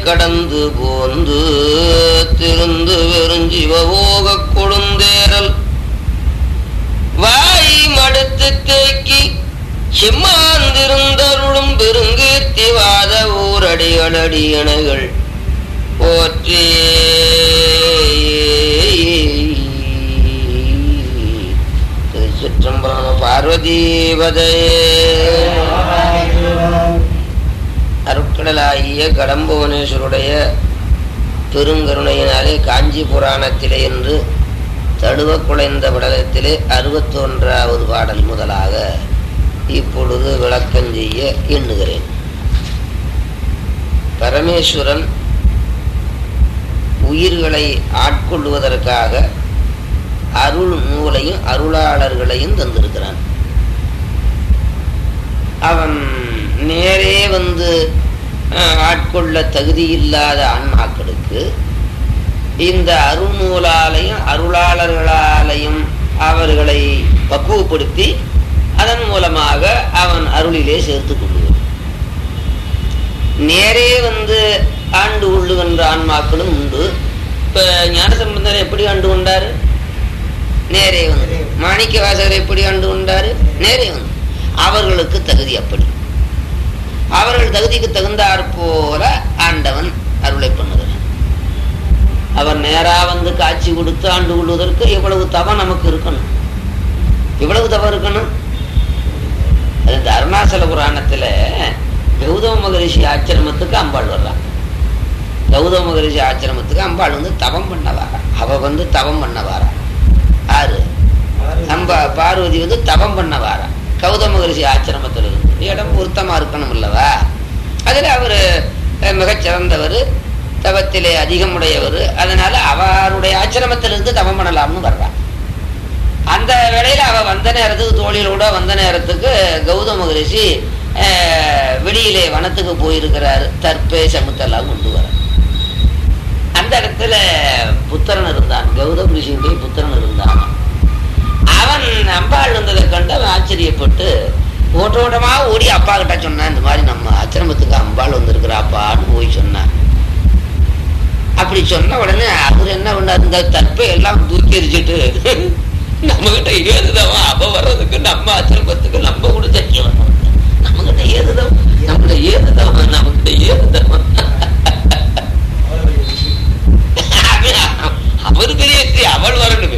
கடந்து போந்து திருந்து வெறுஞ்சிவவோக கொழுந்தேரல் வாய் மடுத்து தேக்கி செம்மாந்திருந்தருளும் பெருங்கீர்த்திவாத ஊரடிகளடியணைகள் போற்றி திருச்சிற்றம்பலம் பார்வதீபதையே அருட்கடலாகிய கடம்புவனேஸ்வருடைய பெருங்கருணையினாலே காஞ்சி புராணத்திலே என்று தடுவ குலைந்த விடலத்திலே அறுபத்தொன்றாவது பாடல் முதலாக இப்பொழுது விளக்கம் செய்ய எண்ணுகிறேன் பரமேஸ்வரன் உயிர்களை ஆட்கொள்வதற்காக அருள் நூலையும் அருளாளர்களையும் தந்திருக்கிறான் அவன் நேரே வந்து அஹ், ஆட்கொள்ள தகுதியில்லாத ஆன்மாக்களுக்கு இந்த அருள்நூலாலையும் அருளாளர்களாலையும் அவர்களை பக்குவப்படுத்தி அதன் மூலமாக அவன் அருளிலே சேர்த்து கொள்ளுவான் நேரே வந்து ஆண்டு கொள்ளுகின்ற ஆன்மாக்களும் உண்டு இப்ப ஞானசம்பந்தர் எப்படி ஆண்டு கொண்டாரு நேரே வந்து மாணிக்க வாசகர் எப்படி ஆண்டு கொண்டாரு நேரே வந்து அவர்களுக்கு தகுதி அப்படி அவர்கள் தகுதிக்கு தகுந்தாற் போல ஆண்டவன் அருளை பண்ணுகிறான் அவர் நேரா வந்து காட்சி கொடுத்து ஆண்டு கொள்வதற்கு எவ்வளவு தவம் நமக்கு இருக்கணும் எவ்வளவு தவம் இருக்கணும் அது இந்த அருணாசல புராணத்துல கௌதம மகரிஷி ஆச்சிரமத்துக்கு அம்பாள் வர்றான் கௌதம மகரிஷி ஆச்சிரமத்துக்கு அம்பாள் வந்து தவம் பண்ண வாரா அவ வந்து தவம் பண்ண வாரா ஆறு அம்பா பார்வதி வந்து தவம் பண்ண வாரா கௌதம மகரிஷி ஆச்சிரமத்தில் இருந்து இடம் பொருத்தமா இருக்கணும் அல்லவா அதுல அவரு அஹ், மிகச்சிறந்தவர் தவத்திலே அதிகமுடையவர் அதனால அவருடைய ஆச்சிரமத்திலிருந்து தவம் பண்ணலாம்னு வர்றான் அந்த வேளையில அவ வந்த நேரத்துக்கு தோழிகளோட வந்த நேரத்துக்கு கௌதம மகரிஷி அஹ், வெளியிலே வனத்துக்கு போயிருக்கிறாரு தற்பே சமுத்தெல்லாம் கொண்டு வர அந்த இடத்துல புத்திரன் இருந்தான் கௌதம ரிஷியுடைய புத்திரன் இருந்தான் அவன் அம்பாள் வந்ததை கண்டு அவன் ஆச்சரியப்பட்டு ஓட்ட ஓட்டமா ஓடி அப்பா கிட்ட சொன்னான் இந்த மாதிரி நம்ம ஆச்சிரமத்துக்கு அம்பாள் வந்திருக்கிறாப்பான்னு போய் சொன்னான் அப்படி சொன்ன உடனே அவர் என்ன பண்ணாரு இந்த தற்பை எல்லாம் தூக்கி எரிச்சிட்டு நம்ம கிட்ட ஏதுதவா அவ வர்றதுக்கு நம்ம ஆச்சிரமத்துக்கு நம்ம கூட தைக்க வரணும் நம்ம கிட்ட ஏதுதவா நம்ம கிட்ட ஏதுதவா நம்ம கிட்ட ஏதுதவா அவர் பெரிய ஸ்ரீ அவள் வரணுமே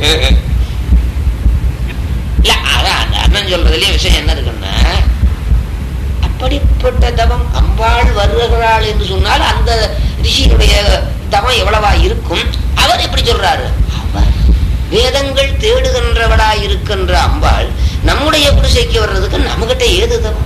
இல்ல அதான் அந்த அண்ணன் சொல்றதுலயே விஷயம் என்ன இருக்குன்னா அப்படிப்பட்ட தவம் அம்பாள் வருகிறாள் என்று சொன்னால் அந்த ரிஷியினுடைய தவம் எவ்வளவா இருக்கும் அவர் எப்படி சொல்றாரு அவர் வேதங்கள் தேடுகின்றவளா இருக்கின்ற அம்பாள் நம்முடைய குடிசைக்கு வர்றதுக்கு நம்மகிட்ட ஏது தவம்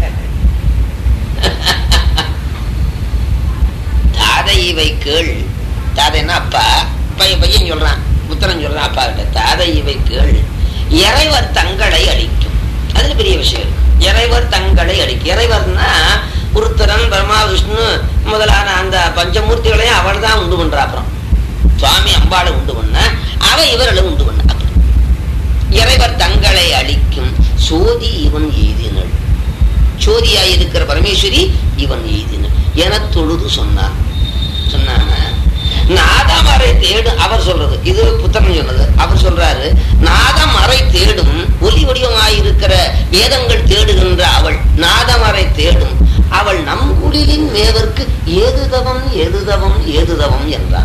தாதை இவை கேள் தாதைன்னா அப்பா பையன் பையன் சொல்றான் புத்திரன் சொல்றான் அப்பா கிட்ட தாதை இவை கேள் இறைவர் தங்களை அழிக்கும் அதுல பெரிய விஷயம் இருக்கு இறைவர் தங்களை அழிக்கும் இறைவர்னா உருத்தரன் பிரம்மா விஷ்ணு முதலான அந்த பஞ்சமூர்த்திகளையும் அவள் தான் உண்டு பண்றா அப்புறம் சுவாமி அம்பாளை உண்டு பண்ண அவ இவர்களை உண்டு பண்ண அப்படி இறைவர் தங்களை அழிக்கும் சோதி இவன் எய்தினள் சோதியாயிருக்கிற பரமேஸ்வரி இவன் எய்தினள் என தொழுது சொன்னான் சொன்னாங்க நாதமறை தேடும் அவர் சொல்றது இது புத்தகம் சொன்னது அவர் சொல்றாரு நாதமறை தேடும் ஒலி வடிவமாயிருக்கிற வேதங்கள் தேடுகின்ற அவள் நாதமறை தேடும் அவள் நம் குடிலின் மேவர்க்கு ஏது தவம் ஏது தவம் ஏது தவம் என்றான்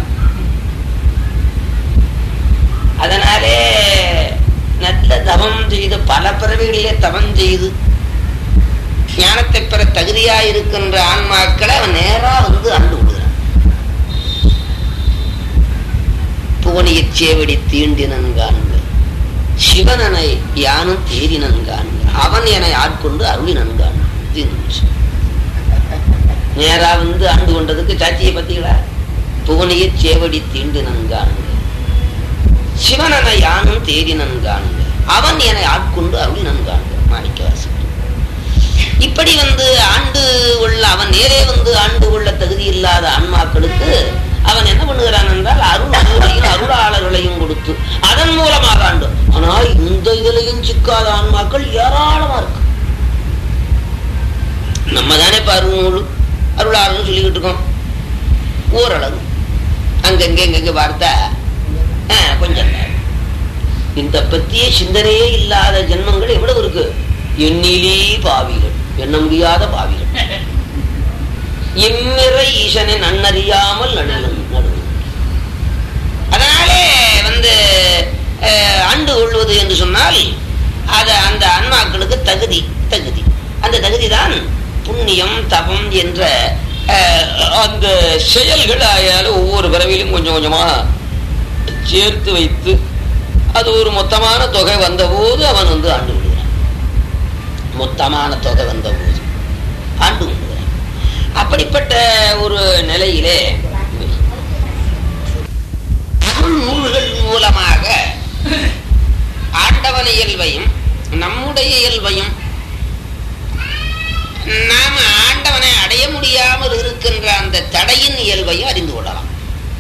அதனாலே நல்ல தவம் செய்து பல பிறவிகளிலே தவம் செய்து ஞானத்தை பெற தகுதியாயிருக்கின்ற ஆன்மாக்களை அவன் நேரா வந்து அண்டு விடுகிறான் புவனியச் சேவடி தீண்டினன் காண்க சிவனனை யானும் தேறினன் காண்க அவன் என ஆட்கொண்டு அருளினன் காண்க தீர்ந்துச்சு. நேரா வந்து ஆண்டு கொண்டதுக்கு சாட்சியை பத்தீங்களா புவனியச் சேவடி தீண்டினன் காண்க சிவனனை யானும் தேறினன் காண்க அவன் என ஆட்கொண்டு அருளினன் காண்க மாணிக்கவாசன் இப்படி வந்து ஆண்டு உள்ள அவன் நேரே வந்து ஆண்டு கொள்ள தகுதி இல்லாத ஆன்மாக்களுக்கு அவன் என்ன பண்ணுகிறான் என்றால் அருள் அருளையும் அருளாளர்களையும் கொடுத்து அதன் மூலமாக ஆண்டு ஆனால் இந்த இதுலையும் சிக்காத ஆன்மாக்கள் ஏராளமா இருக்கு நம்ம தானே இப்ப அருள் அருளாளர்னு சொல்லிக்கிட்டு இருக்கோம் ஓரளவு அங்கங்க எங்கெங்க பார்த்தா ஆ, கொஞ்சம் நேரம். இந்த பத்திய சிந்தனையே இல்லாத ஜென்மங்கள் எவ்வளவு இருக்கு எண்ணிலே பாவிகள் எண்ண முடியாத பாவிகள் எம்மிறை ஈசனை நன்னறியாமல் நடுவும் நடுவும் அதனாலே வந்து அஹ், ஆண்டு கொள்வது என்று சொன்னால் அது அந்த ஆன்மாக்களுக்கு தகுதி தகுதி அந்த தகுதி தான் புண்ணியம் தபம் என்ற அஹ், அந்த செயல்கள் ஆயால ஒவ்வொரு பிறவிலும் கொஞ்சம் கொஞ்சமா சேர்த்து வைத்து அது ஒரு மொத்தமான தொகை வந்தபோது அவன் வந்து ஆண்டு விடுகிறான் மொத்தமான தொகை வந்தபோது ஆண்டு விடுகிறான் அப்படிப்பட்ட ஒரு நிலையிலே அருள் நூல்கள் மூலமாக ஆண்டவன் இயல்பையும் நம்முடைய இயல்பையும் நாம ஆண்டவனை அடைய முடியாமல் இருக்கின்ற அந்த தடையின் இயல்பையும் அறிந்து கொள்ளலாம்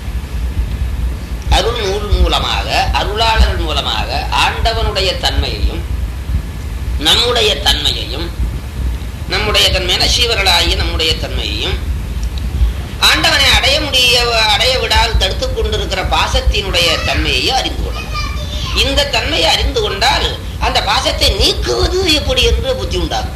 அருள் நூல் மூலமாக அருளாளர்கள் மூலமாக ஆண்டவனுடைய தன்மையையும் நம்முடைய தன்மையையும் நம்முடைய தன்மையான சீவர்களாகிய நம்முடைய தன்மையையும் ஆண்டவனை அடைய முடிய அடைய விடால் தடுத்துக் கொண்டிருக்கிற பாசத்தினுடைய தன்மையை அறிந்து கொள்ளலாம் இந்த தன்மையை அறிந்து கொண்டால் அந்த பாசத்தை நீக்குவது எப்படி என்று புத்தி உண்டாகும்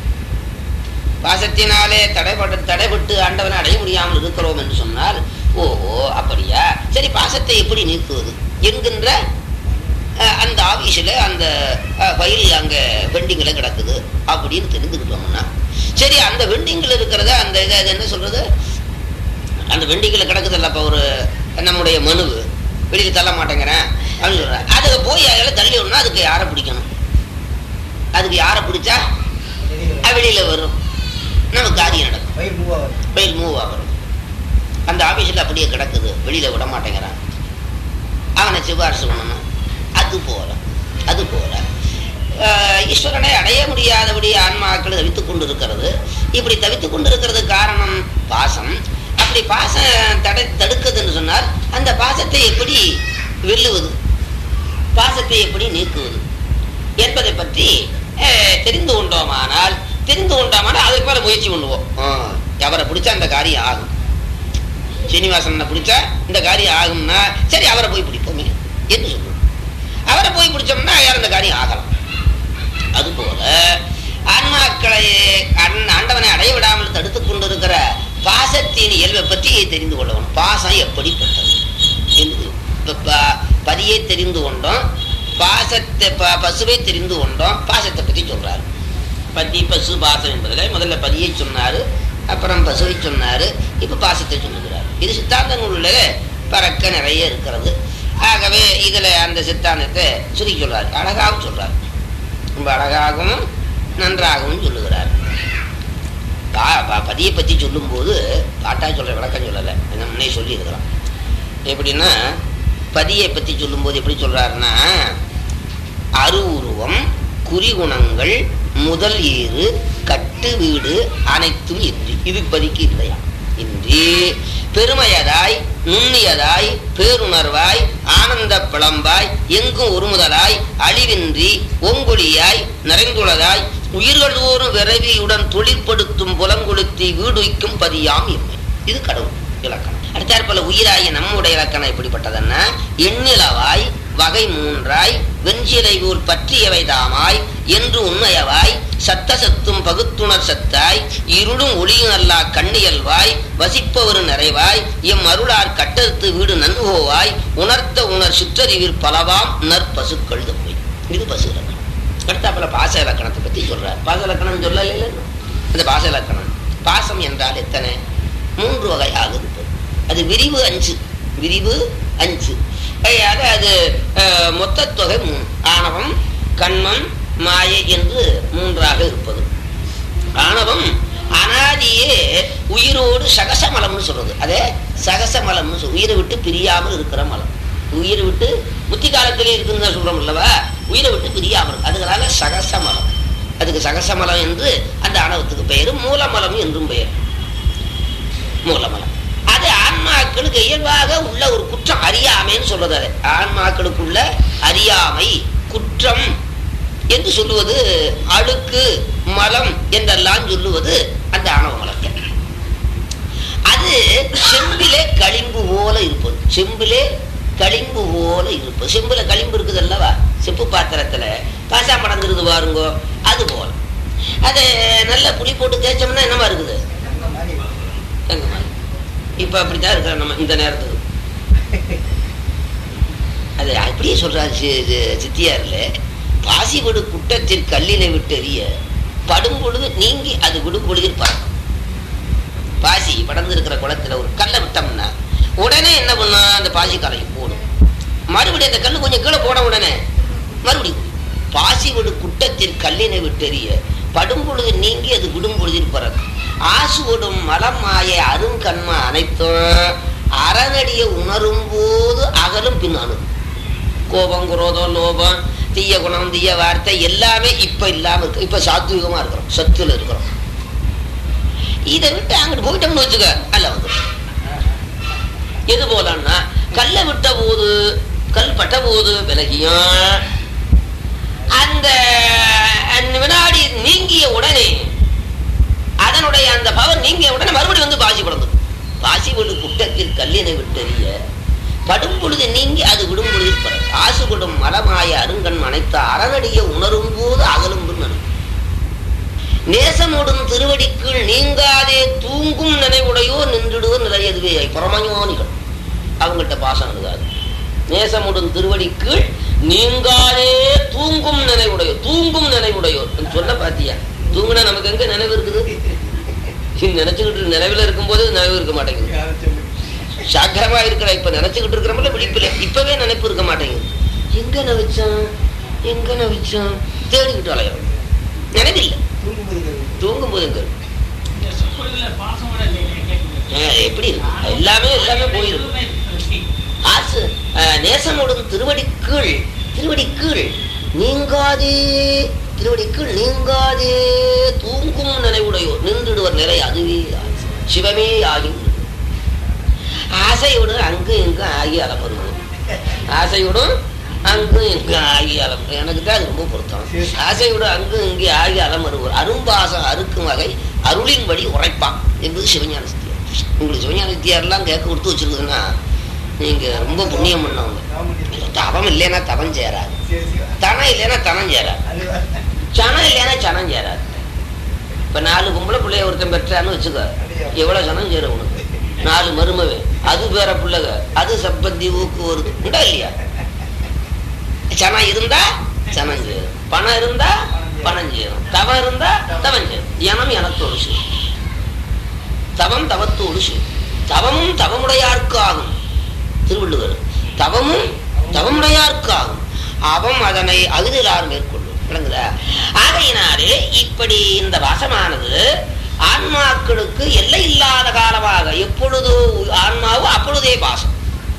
பாசத்தினாலே தடைபட்டு தடைபட்டு ஆண்டவனை அடைய முடியாமல் இருக்கிறோம் என்று சொன்னால் ஓஹோ அப்படியா சரி பாசத்தை எப்படி நீக்குவது என்கின்ற அஹ், அந்த ஆபீஸில் அந்த ஃபைல் அங்கே பெண்டிங்கில் கிடக்குது அப்படின்னு தெரிந்துக்கிட்டோம்னா சரி அந்த வெண்டிங்கில் இருக்கிறத அந்த இதை அது என்ன சொல்றது அந்த வெண்டிங்கில் கிடக்குதுல்ல அப்போ ஒரு நம்முடைய மனுவு வெளியில் தள்ள மாட்டேங்கிறேன் அப்படின்னு சொல்கிறேன் அதுக்கு போய் அதில் தள்ளி விடணும் அதுக்கு யாரை பிடிக்கணும் அதுக்கு யாரை பிடிச்சா அது வெளியில் வரும் நமக்கு காரியம் நடக்கும் பயிர் மூவா வரும் ஃபைல் மூவ் ஆகும் அந்த ஆபீஸில் அப்படியே கிடக்குது வெளியில விட மாட்டேங்கிறான் அவனை சிபாரிசு பண்ணணும் அது போல அது போல ஆஹ், ஈஸ்வரனை அடைய முடியாதபடி ஆன்மாக்கள் தவித்துக் கொண்டு இருக்கிறது இப்படி தவித்துக் கொண்டு இருக்கிறது காரணம் பாசம் அப்படி பாசம் தடை தடுக்குதுன்னு சொன்னால் அந்த பாசத்தை எப்படி வெல்லுவது பாசத்தை எப்படி நீக்குவது என்பதை பற்றி அஹ், தெரிந்து கொண்டோமானால் தெரிந்து கொண்டோமானால் அதுக்கு மேல முயற்சி பண்ணுவோம் ஆ, அவரை பிடிச்சா அந்த காரியம் ஆகும் சீனிவாசனை பிடிச்சா இந்த காரியம் ஆகும்னா சரி அவரை போய் பிடிப்போமே என்று சொல்லுவோம் அவரை போய் பிடிச்சோம்னா யார் அந்த காரியம் ஆகலாம் அதுபோல ஆன்மாக்களை அன்- ஆண்டவனை அடைய விடாமல் தடுத்துக் கொண்டிருக்கிற பாசத்தின் இயல்பை பற்றி தெரிந்து கொள்ளணும் பாசம் எப்படிப்பட்டது என்று இப்ப ப- பதியை தெரிந்து கொண்டோம் பாசத்தை ப- பசுவை தெரிந்து கொண்டோம் பாசத்தை பற்றி சொல்றாரு பதி பசு பாசம் என்பதில் முதல்ல பதியை சொன்னாரு அப்புறம் பசுவை சொன்னாரு இப்ப பாசத்தை சொல்லுகிறார் இது சித்தாந்த நூலில் பறக்க நிறைய இருக்கிறது ஆகவே இதுல அந்த சித்தாந்தத்தை சுருக்கி சொல்றாரு அழகாகவும் சொல்றாரு ரொம்ப அழகாகவும் நன்றாகவும் சொல்லுகிறார் பா- பா- பதியை பற்றி சொல்லும்போது பாட்டா சொல்ற விளக்கம் சொல்லலை என்ன முன்னே சொல்லி இருக்கிறோம் எப்படின்னா பதியை பற்றி சொல்லும்போது எப்படி சொல்றாருன்னா அருவுருவம் குறிகுணங்கள் முதல் ஏறு கட்டு வீடு அனைத்தும் இன்றி இது பதிக்கு இல்லையா இன்றி பெருமையதாய் நுண்ணியதாய் பேருணர்வாய் ஆனந்த பிளம்பாய் எங்கும் ஒருமுதலாய் அழிவின்றி ஓங்கொழியாய் நிறைந்துள்ளதாய் உயிர்கள் தோறும் விரைவியுடன் தொழிற்படுத்தும் புலங்குளுத்தி வீடுவிக்கும் பதியாம் இன்மை இது கடவுள் இலக்கணம் அடுத்தாற்போல உயிராகிய நம்முடைய இலக்கணம் எப்படிப்பட்டதுன்னா எண்ணிலவாய் வகை மூன்றாய் வெஞ்சிலை ஊர் பற்றியவை தாமாய் என்று உண்மையவாய் சத்த சத்தும் பகுத்துணர் சத்தாய் இருளும் ஒளியும் அல்லா கண்ணியல்வாய் வசிப்பவர் நிறைவாய் எம் அருளார் கட்டறுத்து வீடு நன்கோவாய் உணர்த்த உணர் சிற்றறிவிற் பலவாம் நற்பசுக்கள் தம்மை இது பசு இலக்கணம் அடுத்தாப்புல பாச இலக்கணத்தை பத்தி சொல்றார் பாச இலக்கணம் சொல்லல அந்த பாச இலக்கணம் பாசம் என்றால் எத்தனை மூன்று வகையாக இருப்பது அது விரிவு அஞ்சு விரிவு அஞ்சு ஆகையால அது அஹ், மொத்த தொகை மூணு ஆணவம் கண்மம் மாயை என்று மூன்றாக இருப்பது ஆணவம் அனாதியே உயிரோடு சகசமலம்னு சொல்றது அதே சகசமலம்னு சொல் உயிரை விட்டு பிரியாமல் இருக்கிற மலம் உயிரை விட்டு புத்தி காலத்திலே இருக்குன்னு தான் சொல்றோம் அல்லவா உயிரை விட்டு பிரியாமல் இருக்கு அதுகளால சகசமலம் அதுக்கு சகசமலம் என்று அந்த ஆணவத்துக்கு பெயர் மூலமலம் என்றும் பெயர் மூலமலம் அது ஆன்மாக்களுக்கு இயல்பாக உள்ள ஒரு குற்றம் அறியாமைன்னு சொல்றது அது ஆன்மாக்களுக்குள்ள அறியாமை குற்றம் என்று சொல்லுவது அழுக்கு மலம் என்றெல்லாம் சொல்லுவது அந்த ஆணவ மலத்தை அது செம்பிலே களிம்பு போல இருப்பது செம்பிலே களிம்பு போல இருப்பது செம்புல களிம்பு இருக்குது அல்லவா செப்பு பாத்திரத்துல பாசா மடங்குறது பாருங்கோ அது போல அது நல்ல புளி போட்டு தேய்ச்சோம்னா என்னமா இருக்குது தங்க மாதிரி இப்ப அப்படித்தான் இருக்கிற நம்ம இந்த நேரத்துக்கு அது அப்படியே சொல்றாரு சி- சி- சித்தியார்ல பாசிபடு குட்டத்தில் கல்லினை விட்டெறிய படும் பொழுது நீங்கி அது விடும் பொழுதில் பறக்கும் பாசி படர்ந்து இருக்கிற குளத்துல ஒரு கல்லை விட்டோம்னா உடனே என்ன பண்ணா அந்த பாசி கரையை போடும் மறுபடியும் அந்த கல்லு கொஞ்சம் கீழே போன உடனே மறுபடியும் பாசி விடு குட்டத்தில் கல்லினை விட்டெறிய படும் பொழுது நீங்கி அது விடும் பொழுதில் பறக்கும் ஆசு விடும் மலமாய அருங்கண்ம அனைத்தும் அறநடிய உணரும் போது அகலும் பின் அணுகும் கோபம் குரோதம் லோபம் தீய குணம் தீய வார்த்தை எல்லாமே இப்ப இல்லாம இருக்கு இப்ப சாத்விகமா இருக்கிறோம் சத்துல இருக்கிறோம் இதை விட்டு அங்கிட்டு போயிட்டோம்னு வச்சுக்க அல்ல வந்து எது போலன்னா கல்லை விட்ட போது கல் பட்ட போது விலகியும் அந்த அந்த வினாடி நீங்கிய உடனே அதனுடைய அந்த பவர் நீங்கிய உடனே மறுபடியும் வந்து பாசி படந்து பாசி விடு குட்டத்தில் கல்லினை விட்டெறிய படும் பொழுது நீங்கி அது விடும் பொழுது பிறகு ஆசு கொடும் மலமாய அருங்கண் அனைத்த அறநடிய உணரும் போது அகலும் நடு நேசமோடும் திருவடிக்குள் நீங்காதே தூங்கும் நினைவுடையோ நின்றுடுவோர் நிலையதுவே பரமஞானிகள் அவங்கள்ட்ட பாசம் இருக்காது நேசமுடன் திருவடிக்குள் நீங்காதே தூங்கும் நினைவுடையோ தூங்கும் நினைவுடையோ சொல்ல பாத்தியா தூங்குனா நமக்கு எங்க நினைவு இருக்குது நினைச்சுக்கிட்டு நினைவுல இருக்கும்போது நினைவு இருக்க மாட்டேங்குது சாக்கிரமா இருக்கிற இப்ப நினைச்சுக்கிட்டு இருக்கிறோம்ல விழிப்புல இப்பவே நினைப்பு இருக்க மாட்டேங்குது எங்க நவிச்சான் எங்க நவிச்சான் தேடிக்கிட்டு அலையோம் நினைவில்லை தூங்கும் போது எங்க இருக்கு? ஆஹ் எப்படி இருக்கு எல்லாமே எல்லாமே போயிருக்கு ஆசு ஆஹ் நேசமுடன் திருவடிக்குள் திருவடிக்குள் நீங்காதே திருவடிக்குள் நீங்காதே தூங்கும் நினைவுடையோர் நின்றுடுவர் நிலை அதுவே ஆசை. சிவமே ஆகி ஆசையோடு அங்கு இங்கு ஆகி அலமருவோம் ஆசையோடும் அங்கும் இங்கு ஆகி அலம் எனக்கு தான் அது ரொம்ப பொருத்தம் ஆசையோடு அங்கு இங்கே ஆகி அலமருவோர் அரும்பாசம் அறுக்கும் வகை அருளின்படி உரைப்பான் என்பது சிவஞான சித்தியார் உங்களுக்கு சிவஞான சித்தியார்லாம் கேட்க கொடுத்து வச்சிருக்குதுன்னா நீங்க ரொம்ப புண்ணியம் பண்ணவங்க தவம் இல்லைன்னா தவம் சேராது தனம் இல்லைன்னா தனம் சேராது சனம் இல்லைன்னா சனம் சேராது இப்ப நாலு பொம்பளை பிள்ளைய ஒருத்தன் பெற்றான்னு வச்சுக்க எவ்வளவு சனம் சேரும் உனக்கு நாலு மருமவே அது வேற பிள்ளைக அது சம்பந்தி ஊக்கு வருது உண்டா இல்லையா சனம் இருந்தா சனம் சேரும் பணம் இருந்தா பணம் சேரும் தவம் இருந்தா தவம் சேரும் தியானம் எனத்தோடு சேரும் தவம் தவத்தோடு சேரும் தவமும் தவமுடையார்க்கு ஆகும் திருவள்ளுவர் தவமும் தவமுடையார்க்கு ஆகும் அவம் அதனை அகுதிலார் மேற்கொள்ளும் விளங்குதா ஆகையினாலே இப்படி இந்த வாசமானது ஆன்மாக்களுக்கு எல்லை இல்லாத காலமாக எப்பொழுது ஆன்மாவோ அப்பொழுதே பாசம்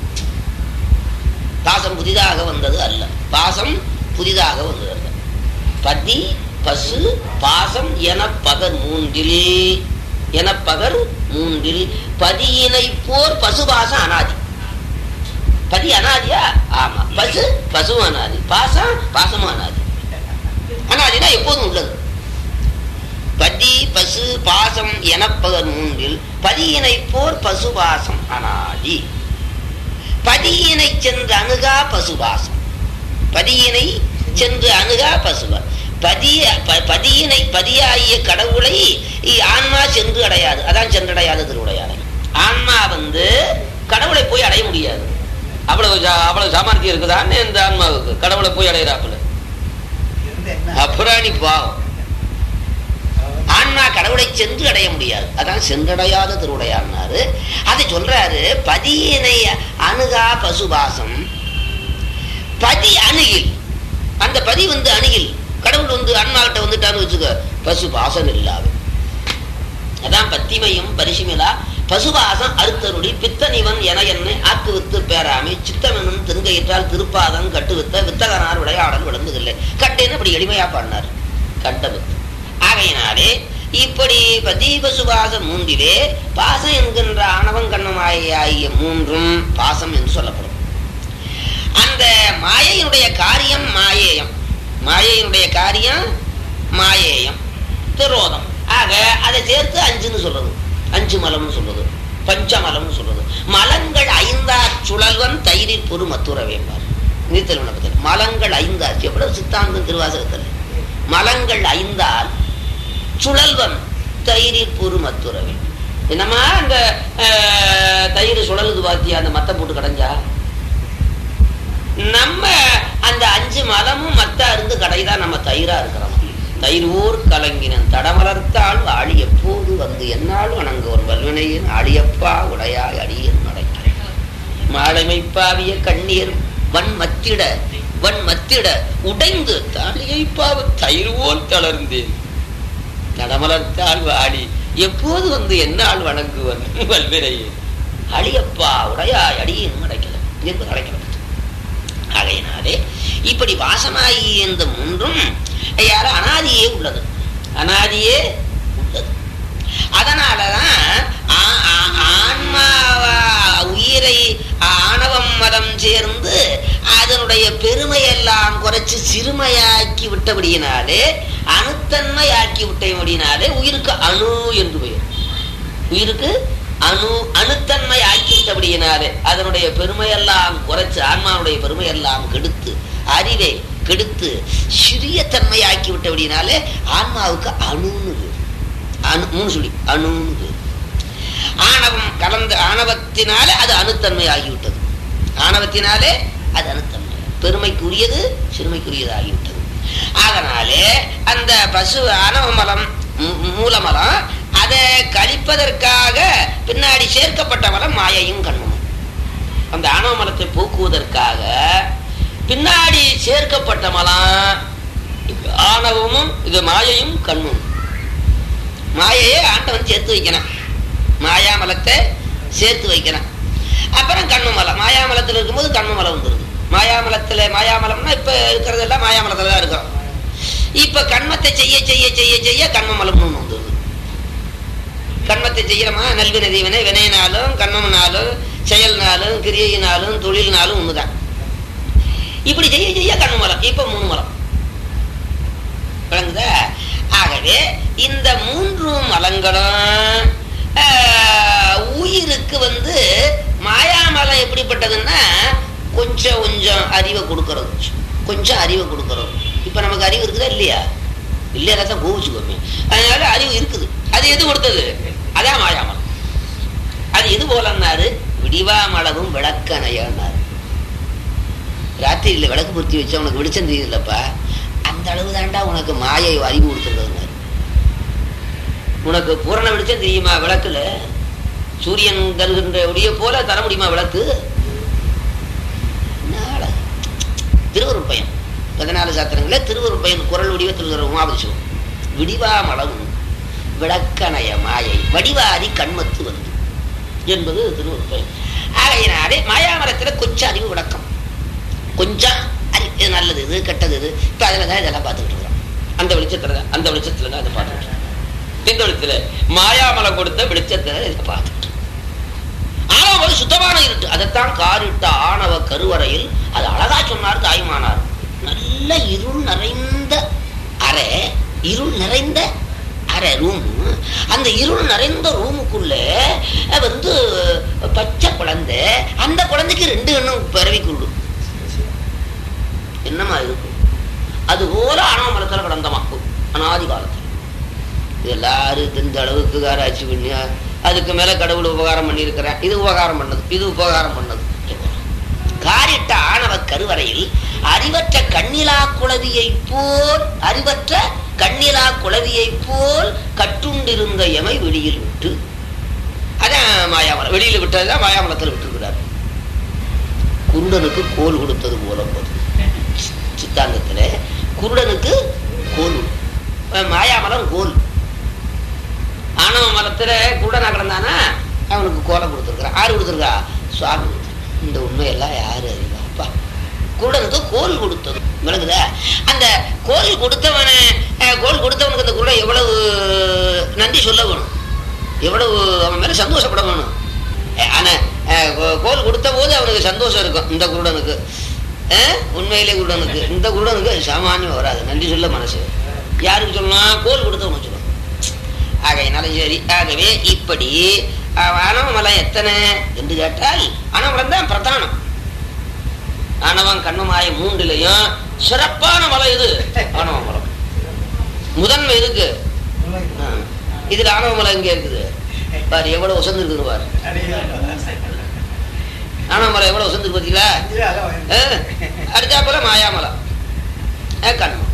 பாசம் புதிதாக வந்தது அல்ல பாசம் புதிதாக வந்தது அல்ல பதி பசு பாசம் என பகர் மூன்றில் என பகர் மூன்றில் பதியினை போர் பசுபாசம் அனாதி பதி அனாதியா ஆமா பசு பசு அனாதி பாசம் பாசமும் அனாதி அனாதினா எப்போதும் உள்ளது பதி பசு பாசம் எனப்பகர் மூன்றில் பதியினை போர் பசுபாசம் அனாதி பதியினை சென்று அணுகா பசுபாசம் பதியினை சென்று அணுகா பசுபா பதிய ப- பதியினை பதியாகிய கடவுளை இ- ஆன்மா சென்று அடையாது அதான் சென்றடையாத திருவுடையாளை ஆன்மா வந்து கடவுளை போய் அடைய முடியாது அவ்வளவு சா- அவ்வளவு சாமர்த்தியம் இருக்குதான்னு இந்த ஆன்மாவுக்கு கடவுளை போய் அடையிறாப்புல அப்புறாணி பாவம் ஆன்மா கடவுளை சென்று அடைய முடியாது அதான் சென்றடையாத திருவுடையான்னாரு அதை சொல்றாரு பதியினை அணுகா பசுபாசம் பதி அணுகில் அந்த பதி வந்து அணுகில் கடவுள் வந்து ஆன்மாகிட்ட வந்துட்டான்னு வச்சுக்க பசு பாசம் இல்லாது அதான் பத்திமையும் பரிசுமிலா பசுபாசம் அறுத்தருடி பித்தனிவன் என என்னை ஆக்கு வித்து பேராமை சித்தமெனும் திருங்கையிட்டால் திருப்பாதம் கட்டு வித்த வித்தகனார் விளையாடல் விளங்குதில்லை கட்டேன்னு இப்படி எளிமையா பாடினார் கட்ட வித்து ஆகையினாலே இப்படி பதி பசுபாசம் மூன்றிலே பாசம் என்கின்ற ஆணவம் கண்ணமாய மூன்றும் பாசம் என்று சொல்லப்படும் அந்த மாயையினுடைய காரியம் மாயேயம் மாயையினுடைய காரியம் மாயேயம் திரோதம் ஆக அதை சேர்த்து அஞ்சுன்னு சொல்றது அஞ்சு மலம்னு சொல்றது பஞ்சமலம்னு சொல்றது மலங்கள் ஐந்தார் சுழல்வன் தயிரில் பொறு மத்துற வேம்பார் நீத்தல் விண்ணப்பத்தில் மலங்கள் ஐந்தார் எவ்வளவு சித்தாந்தம் திருவாசகத்தில் மலங்கள் ஐந்தால் சுழல்வன் தயிரில் பொறு மத்துற வேண்டும் என்னம்மா அந்த அஹ், தயிர் சுழலுது பாத்தியா அந்த மத்தை போட்டு கடைஞ்சா நம்ம அந்த அஞ்சு மலமும் மத்த அருந்து கடைதான் நம்ம தயிரா இருக்கிறோம் தயிர் ஊர் கலங்கினன் தடமலர்த்தாள் ஆளி எப்போது வந்து என்னாலும் வணங்க ஒரு வல்வினையின் ஆளியப்பா உடையாய் அடியன் நடக்கிறேன் மாலைமைப்பாவிய கண்ணீர் வன் மத்திட வன் மத்திட உடைந்து தாலியை பாவ தயிர் போல் தளர்ந்தேன் தடமலர்த்தாள் வாடி எப்போது வந்து என்னால் வணங்குவன் வல்வினையே அழியப்பா உடையாய் அடியேன் அடைக்கல என்று அடைக்கப்பட்டது ஆகையினாலே இப்படி வாசமாகி இந்த மூன்றும் யார அனாதியே உள்ளது அனாதியே உள்ளது அதனாலதான் ஆ- ஆ- ஆன்மாவா உயிரை ஆணவம் மதம் சேர்ந்து அதனுடைய பெருமையெல்லாம் குறைச்சு சிறுமையாக்கி விட்டபடியினாலே அணுத்தன்மையாக்கி விட்டபடியினாலே உயிருக்கு அணு என்று பெயர் உயிருக்கு அணு அணுத்தன்மை ஆக்கிவிட்டபடியினாலே அதனுடைய பெருமையெல்லாம் குறைச்சு ஆன்மாவுடைய பெருமையெல்லாம் கெடுத்து அறிவை கெடுத்து சிறிய தன்மை ஆக்கி விட்டபடினாலே ஆன்மாவுக்கு அணுன்னு பேரு. அணு மூணு சொல்லி அணுன்னு பேரு. ஆணவம் கலந்த ஆணவத்தினாலே அது அணுத்தன்மை ஆகிவிட்டது ஆணவத்தினாலே அது அணுத்தன்மை பெருமைக்குரியது சிறுமைக்குரியது ஆகிவிட்டது அதனாலே அந்த பசு ஆணவ மலம் மூ- மூலமலம் அதை கழிப்பதற்காக பின்னாடி சேர்க்கப்பட்ட மலம் மாயையும் கண்ணும் அந்த ஆணவ மலத்தை போக்குவதற்காக பின்னாடி சேர்க்கப்பட்ட மலம் இது ஆணவமும் இது மாயையும் கண்ணும் மாயையை ஆண்டவன் சேர்த்து வைக்கணும் மாயாமலத்தை சேர்த்து வைக்கணும் அப்புறம் கண்ணு மலம் மாயாமலத்தில் இருக்கும்போது கண்ணு மலம் வந்துருது மாயாமலத்துல மாயாமலம்னா இப்ப இருக்கிறதெல்லாம் மாயாமலத்துல தான் இருக்கிறோம் இப்ப கண்மத்தை செய்ய செய்ய செய்ய செய்ய கண்ம மலம்னு ஒண்ணு வந்துருது கண்மத்தை செய்யறோமா நல்வினை தீவனை வினையினாலும் கண்மம்னாலும் செயல்னாலும் கிரியையினாலும் தொழில்னாலும் ஒண்ணுதான் இப்படி செய்ய செய்ய கண்ணு மலம் இப்ப மூணு மலம் விளங்குதா ஆகவே இந்த மூன்று மலங்களும் ஆஹ், உயிருக்கு வந்து மாயாமலம் எப்படிப்பட்டதுன்னா கொஞ்சம் கொஞ்சம் அறிவை கொடுக்கறது கொஞ்சம் அறிவை கொடுக்கறது இப்ப நமக்கு அறிவு இருக்குதா இல்லையா இல்லையா தான் கோவிச்சுக்கோமே அதனால அறிவு இருக்குது அது எது கொடுத்தது அதான் மாயாமலம் அது எது போலன்னாரு விடிவாமளவும் விளக்கணையன்னாரு ராத்திரியில விளக்கு பொருத்தி வச்சா உனக்கு வெளிச்சம் தெரியுதுல்லப்பா அந்த அளவு தாண்டா உனக்கு மாயை அறிவு கொடுத்துருக்காங்க உனக்கு பூரண வெளிச்சம் தெரியுமா விளக்குல சூரியன் தருகின்ற ஒளியை போல தர முடியுமா விளக்கு என்ன அழகு. திருவருட் பயன் பதினாலு சாத்திரங்கள திருவருட் பயன் குரல் வடிவத்தில் இருக்கிற உமாபதிசுவம் விடிவாமளவும் விளக்கணைய மாயை வடிவாதி கண்மத்து வந்து என்பது திருவருட் பயன் ஆகையினாலே மாயாமரத்துல கொஞ்சம் அறிவு விளக்கம் கொஞ்சம் அறி இது நல்லது இது கெட்டது இது இப்ப அதுல தான் இதெல்லாம் பார்த்துக்கிட்டு இருக்கிறோம் அந்த வெளிச்சத்துல தான் அந்த வெளிச்சத்துல தான் இதை பார்த்துக்கிட்டு இருக்கோம். இந்த வெளிச்சத்துல மாயாமலம் கொடுத்த வெளிச்சத்துல இதை பார்த்துட்டு ஆணவ ஒரு சுத்தமான இருட்டு அதைத்தான் காரிட்ட ஆணவ கருவறையில் அது அழகா சொன்னார் தாய்மானார் நல்ல இருள் நிறைந்த அறை இருள் நிறைந்த அறை ரூம் அந்த இருள் நிறைந்த ரூமுக்குள்ள வந்து பச்சை குழந்தை அந்த குழந்தைக்கு ரெண்டு எண்ணம் பிறவி குருடு என்னமா இருக்கும் அது போல ஆணவ மலத்தில் கிடந்தமா அனாதி காலத்தில் இது எல்லாரும் இந்த அளவுக்கு ஆராய்ச்சி பண்ணி அதுக்கு மேல கடவுள் உபகாரம் பண்ணியிருக்கிறேன் இது உபகாரம் பண்ணது இது உபகாரம் பண்ணது காரிட்ட ஆணவ கருவறையில் அறிவற்ற கண்ணிலா குளவியை போல் அறிவற்ற கண்ணிலா குளவியை போல் கட்டுண்டிருந்த எமை வெளியில் விட்டு அதான் மாயாமலம் வெளியில விட்டதுதான் மாயாமலத்தில் விட்டுருக்கிறார் குருடனுக்கு கோல் கொடுத்தது போல போது சித்தாந்தத்துல குருடனுக்கு கோல் அஹ் மாயாமலம் கோல் ஆணவ மலத்துல குருடனா கிடந்தானா அவனுக்கு கோலை கொடுத்துருக்கான் யாரு கொடுத்துருக்கா சுவாமி கொடுத்திருக்கார். இந்த உண்மையெல்லாம் யாரு அறிவா அப்பா குருடனுக்கு கோல் கொடுத்தது விளங்குதா அந்த கோல் கொடுத்தவனை அஹ், கோல் கொடுத்தவனுக்கு அந்த குருடன் எவ்வளவு நன்றி சொல்ல வேணும் எவ்வளவு அவன் மேல சந்தோஷப்பட வேணும் அஹ், ஆனா அஹ், கோ- கோல் கொடுத்த போது அவனுக்கு சந்தோஷம் இருக்கும் இந்த குருடனுக்கு அஹ், உண்மையிலே குருடனுக்கு இந்த குருடனுக்கு சாமானியம் வராது நன்றி சொல்ல மனசு யாருக்கு சொல்லலாம் கோல் கொடுத்தவனுக்கு சொல்லணும் ஆகையினால சரி ஆகவே இப்படி அஹ், ஆணவமலம் எத்தனை என்று கேட்டால் ஆணவமலம் தான் பிரதானம் ஆணவம் கண்மமாய மூன்றிலையும் சிறப்பான மலை இது ஆணவ மலம் முதன்மை இருக்கு ஆ. இதுல ஆணவ மலம் எங்க இருக்குது பாரு எவ்வளவு உசந்து இருக்குது பாரு ஆணவ மலம் எவ்வளவு உசந்து இருக்கு பாத்தீங்களா ஆ. அடுத்தாப்புல மாயாமலம் ஆ, கண்மம்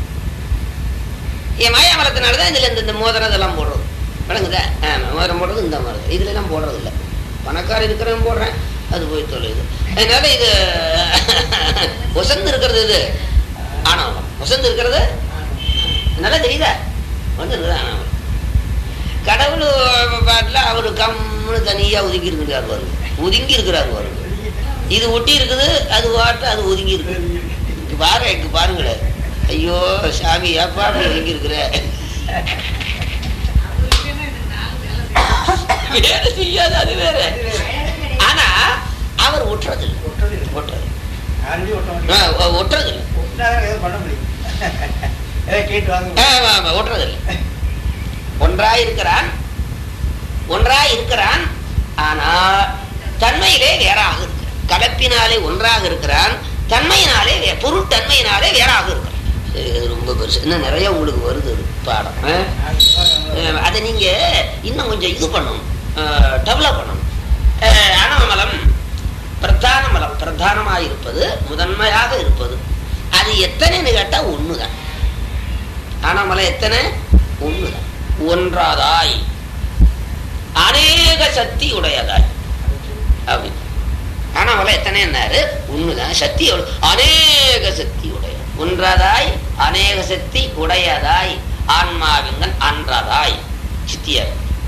என் மாயாமலத்தினாலதான் இதுல இந்த இந்த மோதிரம் இதெல்லாம் போடுறது விளங்குதா ஆமா மோதிரம் போடுறது இந்த மாதிரி இதுல எல்லாம் போடுறது இல்ல பணக்காரன் இருக்கிறவன் போடுறேன் அது போய் தொலைது அதனால இது உசந்து இருக்கிறது இது ஆணவம் உசந்து இருக்கிறது நல்லா தெரியுதா வந்து இருக்குது ஆணவம் கடவுள் பாட்டில் அவர் கம்னு தனியா ஒதுங்கி இருக்கிறார் பாருங்க ஒதுங்கி இருக்கிறார் பாருங்க இது ஒட்டி இருக்குது அது பாட்டு அது ஒதுங்கி இருக்கு இங்க பாரு இங்க பாருங்களேன் ஐயோ சாமி ஏப்பா அப்படி ஒதுங்கி இருக்கிற வேலை செய்யாது அது வேற ஆனா அவர் ஒட்டுறது இல்லை ஒட்டுறது ஆ, ஒட்டுறது இல்லை ஆமா, ஆமா, ஒட்டுறது இல்லை ஒன்றாய் இருக்கிறான் ஒன்றாய் இருக்கிறான் ஆனா தன்மையிலே வேறாக இருக்கிறான் கலப்பினாலே ஒன்றாக இருக்கிறான் தன்மையினாலே வே- பொருள் தன்மையினாலே வேறாக இருக்கிறான் சரி, இது ரொம்ப பெருசு இன்னும் நிறைய உங்களுக்கு வருது இது பாடம் ஆ? அஹ் அதை நீங்க இன்னும் கொஞ்சம் இது பண்ணணும் டெவலப் பண்ணணும் அஹ் அணவமலம் பிரதான மலம் பிரதானமாக இருப்பது முதன்மையாக இருப்பது அது எத்தனைன்னு கேட்டா ஒண்ணுதான் அணவமலம் எத்தனை ஒண்ணுதான் ஒன்றாதாய் அநேக சக்தி உடையதாய் அப்படின்னு அணவமலம் எத்தனைன்னாரு ஒண்ணுதான் சக்தி எவ்வளவு? அநேக சக்தி உடையது ஒன்றதாய் அநேக சக்தி உடையதாய் ஆன்மாவிங்கன் அன்றதாய் சித்தியார்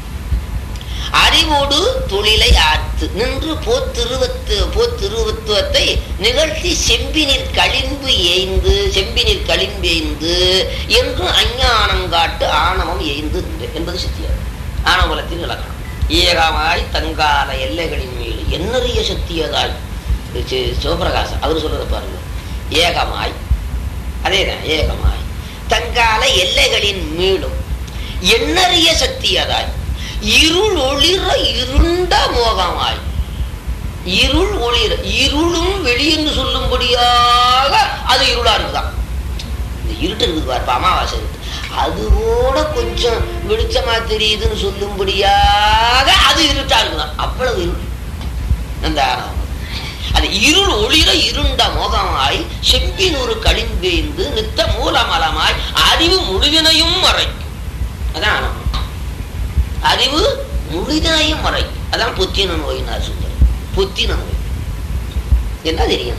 அறிவோடு தொழிலை ஆர்த்து நின்று போத்திருவத்து போத்திருவத்துவத்தை நிகழ்த்தி செம்பினிற் களிம்பு ஏய்ந்து செம்பினிற் களிம்பு ஏய்ந்து என்று அஞ்ஞானங்காட்டு ஆணவம் ஏய்ந்து நின்று என்பது சித்தியார் ஆணவலத்தின் இலக்கணம் ஏகமாய் தங்கால எல்லைகளின் மேல் என்னறிய சக்தியதாய் சி- சிவபிரகாசம் அவர் சொல்றத பாருங்க ஏகமாய் அதேதான் ஏகமாய் தங்கால எல்லைகளின் மீளும் எண்ணறிய சக்தியதாய் இருள் ஒளிர இருண்ட மோகமாய் இருள் ஒளிர இருளும் வெளியென்று சொல்லும்படியாக அது இருளா இருக்குதான் இந்த இருட்டு இருக்குது பாரு இப்ப அமாவாசை இருக்கு அதுவோட கொஞ்சம் வெளிச்சமா தெரியுதுன்னு சொல்லும்படியாக அது இருட்டா இருக்குதான் அவ்வளவு இருள் அந்த ஆணவம் அது இருள் ஒளிர இருண்ட மோகமாய் செம்பினூறு களிம்பேந்து நித்த மூலமலமாய் அறிவு முழுவினையும் மறைக்கும் அதான் ஆணவம் அறிவு முழுதினையும் மறைக்கும் அதான் புத்தின நோயினார் சுந்தரம் புத்தின நோய் என்ன தெரியும்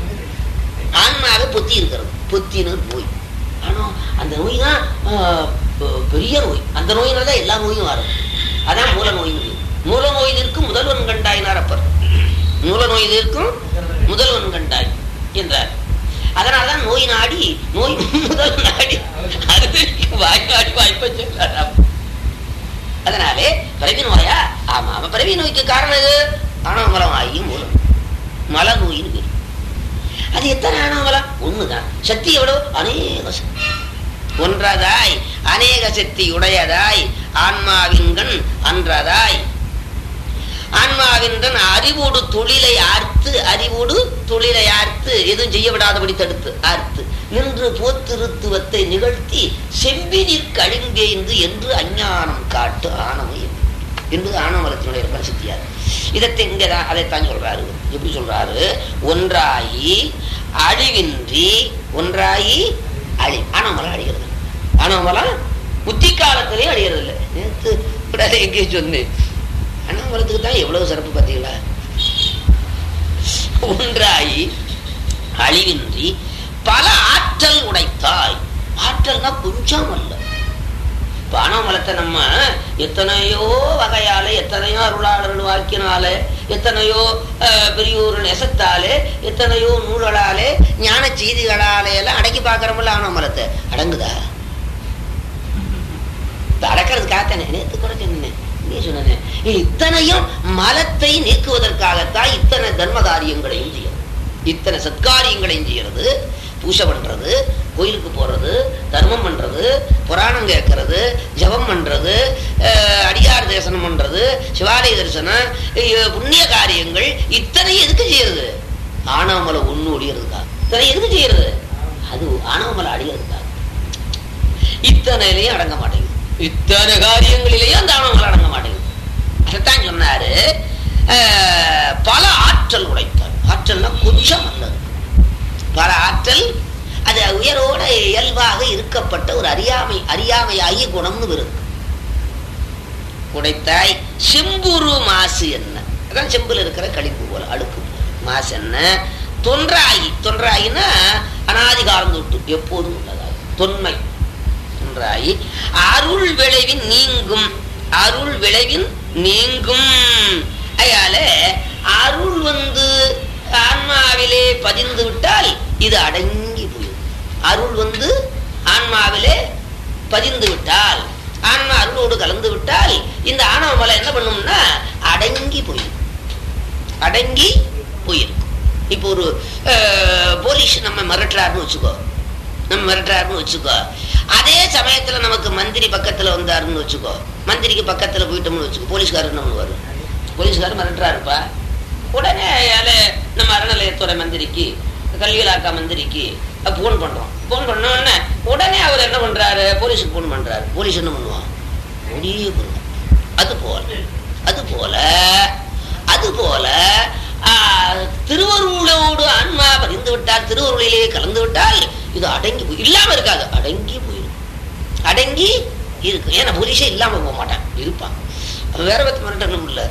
ஆன்மாவே பொத்தி இருக்கிறது பொத்தின நோய் ஆனா அந்த நோய் தான் ஆஹ், பெ- பெரிய நோய் அந்த நோயினால தான் எல்லா நோயும் வரும் அதான் மூல நோய் மூல நோயிலிருக்கு முதல்வன் கண்டாயினார் அப்பர் மூல நோயிலிருக்கும் முதல்வன் கண்டாய் என்றார் அதனாலதான் நோய் நாடி நோய் முதல் நாடி அது வாய் நாடி வாய்ப்பை சொல்லார் அதனாலே பிறவி நோயா ஆமா ஆமா பிறவி நோய்க்கு காரணம் இது ஆணவமலம் ஆகி மூலம் மல நோயின்னு பேரு அது எத்தனை ஆணவமலம் ஒண்ணுதான் சக்தி எவ்வளவு அநேக சக்தி ஒன்றதாய் அநேக சக்தி உடையதாய் ஆன்மாவின்கண் அன்றதாய் ஆன்மாவின்றன் அறிவோடு தொழிலை ஆர்த்து அறிவோடு தொழிலை ஆர்த்து எதுவும் செய்ய விடாதபடி தடுத்து ஆர்த்து நின்று போத்திருத்துவத்தை நிகழ்த்தி செம்பினிற் கழிந்தேந்து என்று அஞ்ஞானம் காட்டு ஆணவம் என்று. என்பது ஆணவலத்தினுடைய பிரசித்தியார் இதத்தை இங்கதான் அதைத்தான் சொல்றாரு எப்படி சொல்றாரு ஒன்றாயி அழிவின்றி ஒன்றாயி அழி ஆணவமலம் அழிகிறது ஆணவமலம் புத்தி காலத்திலே அழிகிறது இல்லை நேற்று கூட எங்கேயோ சொன்னேன் அண்ணாமலத்துக்கு தான் எவ்வளவு சிறப்பு பார்த்தீங்களா ஒன்றாயி அழிவின்றி பல ஆற்றல் உடைத்தாய் ஆற்றல்னா கொஞ்சம் அல்ல பானமலத்தை நம்ம எத்தனையோ வகையால எத்தனையோ அருளாளர்கள் வாக்கினாலே எத்தனையோ அஹ், பெரியோர் நெசத்தாலே எத்தனையோ நூல்களாலே ஞான செய்திகளாலே எல்லாம் அடக்கி பார்க்கறோம்ல ஆனமலத்தை அடங்குதா இப்ப அடக்கிறதுக்காகத்தானே நேற்று கூட சொன்னேன் நீ சொன்னேன் இத்தனையும் மலத்தை நீக்குவதற்காகத்தான் இத்தனை தர்ம காரியங்களையும் செய்யறது இத்தனை சத்காரியங்களையும் செய்யறது பூஜை பண்றது கோயிலுக்கு போறது தர்மம் பண்றது புராணம் கேட்கறது ஜெபம் பண்றது அஹ், அடியார் தரிசனம் பண்றது சிவாலய தரிசனம் ஐயோ, புண்ணிய காரியங்கள் இத்தனை எதுக்கு செய்யறது ஆணவமலை ஒண்ணு ஒழியறதுக்கா இத்தனை எதுக்கு செய்யறது அது ஆணவமலை அழியறதுக்கா இத்தனையிலையும் அடங்க மாட்டேங்குது இத்தனை காரியங்களிலேயும் அந்த ஆணவமலை அடங்க மாட்டேங்குது அதைத்தான் சொன்னாரு அஹ், பல ஆற்றல் உடைத்தார் ஆற்றல்னா கொஞ்சம் அல்லது பல ஆற்றல் அது உயரோட இயல்பாக இருக்கப்பட்ட ஒரு அறியாமை அறியாமையாகிய குணம்னு இருக்கு உடைத்தாய் செம்புரு மாசு என்ன அதான் செம்புல இருக்கிற கழிப்பு போல அழுக்கு போல மாசு என்ன தொன்றாயி தொன்றாயின்னா அனாதிகாரம் தொட்டு எப்போதும் உள்ளதாய் தொன்மை தொன்றாயி அருள் விளைவின் நீங்கும் அருள் விளைவின் நீங்கும் அயால அருள் வந்து ஆன்மாவிலே பதிந்து விட்டால் இது அடங்கி போயிடும் அருள் வந்து ஆன்மாவிலே பதிந்து விட்டால் ஆன்மா அருளோடு கலந்து விட்டால் இந்த ஆணவ மலை என்ன பண்ணும்னா அடங்கி போயிடும் அடங்கி போயிருக்கும் இப்போ ஒரு அஹ், போலீஸ் நம்ம மிரட்டுறாருன்னு வச்சுக்கோ நம்ம மிரட்டுறாருன்னு வச்சுக்கோ அதே சமயத்துல நமக்கு மந்திரி பக்கத்துல வந்தாருன்னு வச்சுக்கோ மந்திரிக்கு பக்கத்துல போயிட்டோம்னு வச்சுக்கோ போலீஸ்காரர் என்ன பண்ணுவாரு போலீஸ்காரர் மிரட்டுறாருப்பா உடனே ஏழை நம்ம அறநிலையத்துறை மந்திரிக்கு கல்வியிலாக்கா மந்திரிக்கு ஃபோன் பண்றோம் ஃபோன் பண்ண உடனே உடனே அவர் என்ன பண்றாரு போலீஸுக்கு ஃபோன் பண்றாரு போலீஸ் என்ன பண்ணுவான் ஒடியே பண்ணுவான் அது போல அது போல அது போல ஆ, திருவருளோடு ஆன்மா பதிந்து விட்டால் திருவருளிலே கலந்து விட்டால் இது அடங்கி போய் இல்லாம இருக்காது அடங்கி போயிடும் அடங்கி இருக்கு ஏன்னா போலீஸே இல்லாம போக மாட்டான் இருப்பான் அவன் வேற பத்தி மிரட்டணும் இல்ல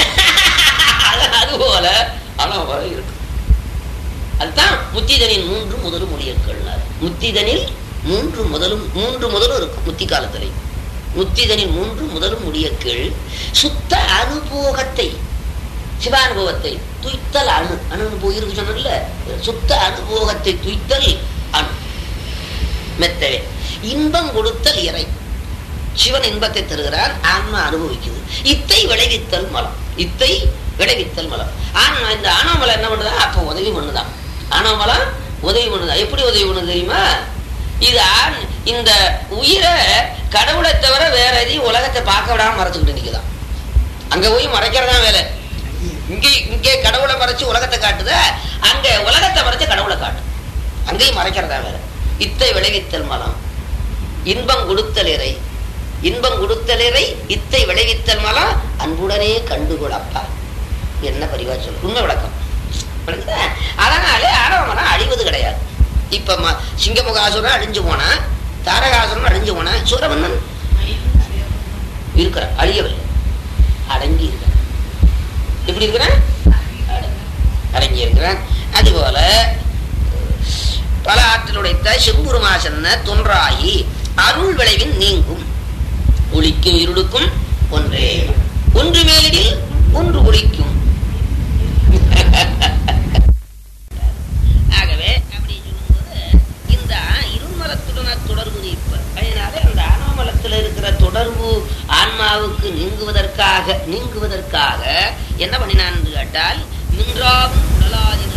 அது போல ஆனா அவன் இருக்கு அதுதான் முத்திதனின் மூன்று முதலும் மொழியற்கள் முத்திதனில் மூன்று முதலும் மூன்று முதலும் இருக்கும் முத்தி காலத்திலே முத்திதனில் மூன்று முதலும் முடியக்கள் சுத்த அனுபோகத்தை சிவானுபவத்தை துய்த்தல் அணு அணு போயிருக்கு சொன்னல சுத்த அனுபோகத்தை துய்த்தல் அணு மெத்தவே இன்பம் கொடுத்தல் இறை சிவன் இன்பத்தை தருகிறான் ஆன்மா அனுபவிக்குது இத்தை விளைவித்தல் மலம் இத்தை விளைவித்தல் மலம் ஆன்மா இந்த ஆணவமலை என்ன பண்ணுதா அப்ப உதவி பண்ணுதான் ஆணவமலம் உதவி பண்ணுதா எப்படி உதவி பண்ணுது தெரியுமா இது ஆண் இந்த உயிரை கடவுளை தவிர வேற எதையும் உலகத்தை பார்க்க விடாம மறைச்சுக்கிட்டு நிக்குதான் அங்க போய் மறைக்கிறதா வேலை இங்கே இங்கே கடவுளை மறைச்சு உலகத்தை காட்டுத அங்க உலகத்தை மறைச்சு கடவுளை காட்டு அங்கேயும் மறைக்கிறதா வேலை இத்தை விளைவித்தல் மலம் இன்பம் கொடுத்தல் இறை இன்பம் கொடுத்தல் இறை இத்தை விளைவித்தல் மலம் அன்புடனே கண்டுகொள்ளப்பா என்ன பரிவா சொல்லு உண்மை விளக்கம் விளங்குதா? அதனாலே ஆடவமனம் அழிவது கிடையாது இப்ப ம- சிங்கமுகாசுரன் அழிஞ்சு போனா தாரகாசுரன் அழிஞ்சு போனா சூரமன்னன் இருக்கிறான் அழியவில்லை அடங்கி இருக்கிறான் எப்படி இருக்கிறான் அடங்கி. அடங்கி இருக்கிறான் அதுபோல பல ஆற்றலுடைத்த செம்புருமாசன்ன தொன்றாகி அருள் விளைவின் நீங்கும் ஒளிக்கும் இருளுக்கும் ஒன்றே ஒன்று மேலிடில் ஒன்று ஒளிக்கும் ஆகவே அப்படி சொல்லும்போது இந்த இருமலத்துடன் தொடர்பு நீப்ப அதனால அந்த ஆணவமலத்தில் இருக்கிற தொடர்பு ஆன்மாவுக்கு நீங்குவதற்காக நீங்குவதற்காக என்ன பண்ணினான் என்று கேட்டால் நின்றாவும் உடலாதிகள்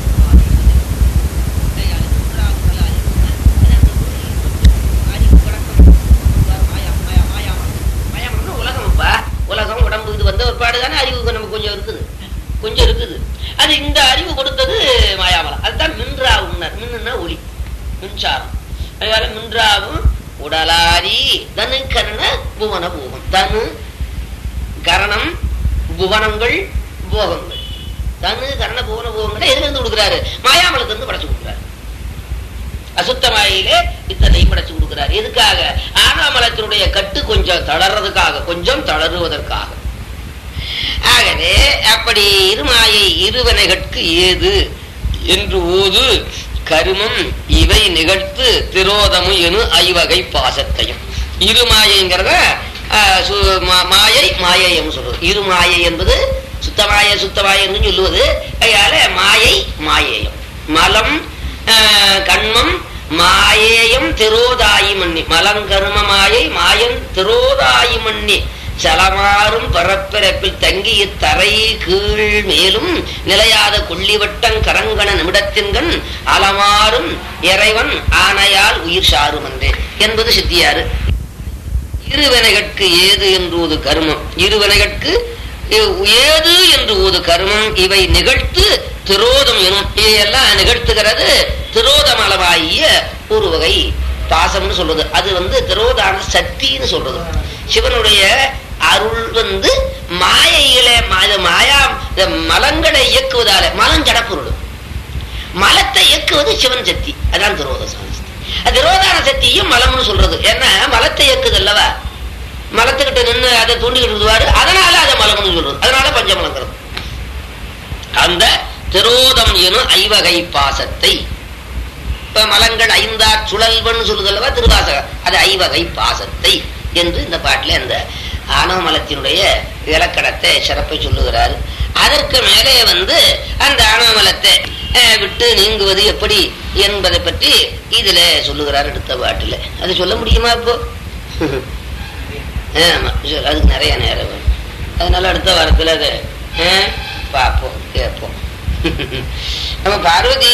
உலகம்ப்பா உலகம் உடம்பு இது வந்த ஒரு பாடு தானே அறிவு நமக்கு கொஞ்சம் இருக்குது கொஞ்சம் இருக்குது அது இந்த அறிவு கொடுத்தது மாயாமலம் அதுதான் மின்றா உணர் மின்னுன்னா ஒளி மின்சாரம் அதனால மின்றாவும் உடலாரி தனு கரண புவன பூகம் தனு கரணம் புவனங்கள் போகங்கள் தனு கரண புவன போகங்களை எதுல இருந்து கொடுக்குறாரு மாயாமலத்துல இருந்து படைச்சு கொடுக்குறாரு அசுத்தமாயிலே இத்தனையும் படைச்சு கொடுக்கிறார் எதுக்காக ஆனாமலத்தினுடைய கட்டு கொஞ்சம் தளர்றதுக்காக கொஞ்சம் தளருவதற்காக ஆகவே அப்படி இருமாயை இருவனைகட்கு ஏது என்று ஓது கருமம் இவை நிகழ்த்து திரோதமு எனு ஐவகை பாசத்தையும் இருமாயைங்கிறத ஆஹ், சு- மா- மாயை மாயையம் சொல்றது இருமாயை என்பது சுத்தமாய சுத்தமாயன்னு சொல்லுவது அதனால மாயை மாயேயம் மலம் ஆஹ், கண்மம் மாயேயம் திரோதாயி மன்னி மலங்கரும மாயை மாயம் திரோதாயி மன்னி சலமாறும் பரப்பிறப்பில் தங்கி இத்தரை கீழ் மேலும் நிலையாத கொள்ளிவட்டம் கரங்கண நிமிடத்தின்கண் அலமாறும் இறைவன் ஆனையால் உயிர் சாரும் என்றே என்பது சித்தியாரு இருவினைகட்கு ஏது என்று ஒரு கர்மம் இருவினைகட்கு ஏது என்று ஒரு கர்மம் இவை நிகழ்த்து திரோதம் எனும் இதையெல்லாம் நிகழ்த்துகிறது திரோதம் அளவாகிய ஒரு வகை பாசம்னு சொல்றது அது வந்து திரோதான சக்தின்னு சொல்றது சிவனுடைய அருள் வந்து மாயையில மா- மாயா இந்த மலங்களை இயக்குவதால மலம் ஜடப்பொருள் மலத்தை இயக்குவது சிவன் சக்தி அதான் திரோத சக்தி அது திரோதான சக்தியும் மலம்னு சொல்றது ஏன்னா மலத்தை இயக்குது அல்லவா மலத்துக்கிட்ட நின்று அதை தூண்டிக்கிட்டு இருக்குவாரு அதனால அதை மலம்னு சொல்றது அதனால பஞ்சமலங்கிறது அந்த திரோதம் எனும் ஐவகை பாசத்தை இப்ப மலங்கள் ஐந்தார் சுழல்வன் சொல்லுதல்லவா திருவாசகம் அது ஐவகை பாசத்தை என்று இந்த பாட்டில் அந்த ஆணவ மலத்தினுடைய இலக்கணத்தை சிறப்பை சொல்லுகிறார் அதற்கு மேலே வந்து அந்த ஆணவ மலத்தை அஹ், விட்டு நீங்குவது எப்படி என்பதை பற்றி இதுல சொல்லுகிறார் அடுத்த பாட்டில் அது சொல்ல முடியுமா இப்போ ஆமா சொல்லு, அதுக்கு நிறைய நேரம் வேணும் அதனால அடுத்த வாரத்தில் அதை அஹ், பார்ப்போம் கேட்போம் நம்ம பார்வதி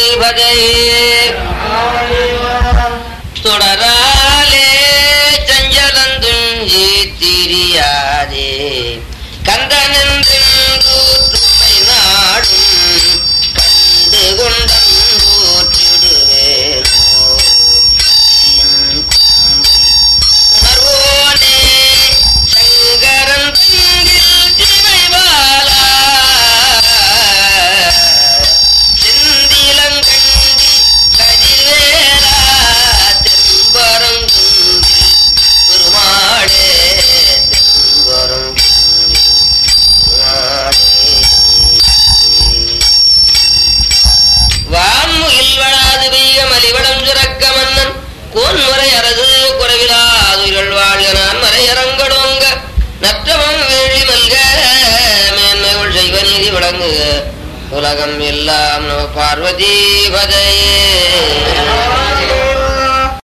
தொடராலே சஞ்சலந்துஞ்சி திரியாதே கந்தனென்றுமை நாடும் கண்டு கொண்டன் போற்றிடுவேனோ உணர்வோனே சங்கரன் தங்கில் திரைவாலா செந்திலங்கண்டி கதிர்வேலா தென்பரங்குன்றில் பெருமாளே தென்பரங்குன்றில் பெருமாளே வான்முகில் வளாது பெய்ய மலிவடம் சுரக்க மன்னன் கோன்முறை அரசு குறைவிலாதுகள் வாழ்க நான் மறையரங்கடோங்க நற்றமம் வேள்வி மல்க மேன்மைகள் செய்வ நீதி விளங்குக உலகம் எல்லாம் நம பார்வதி பதையே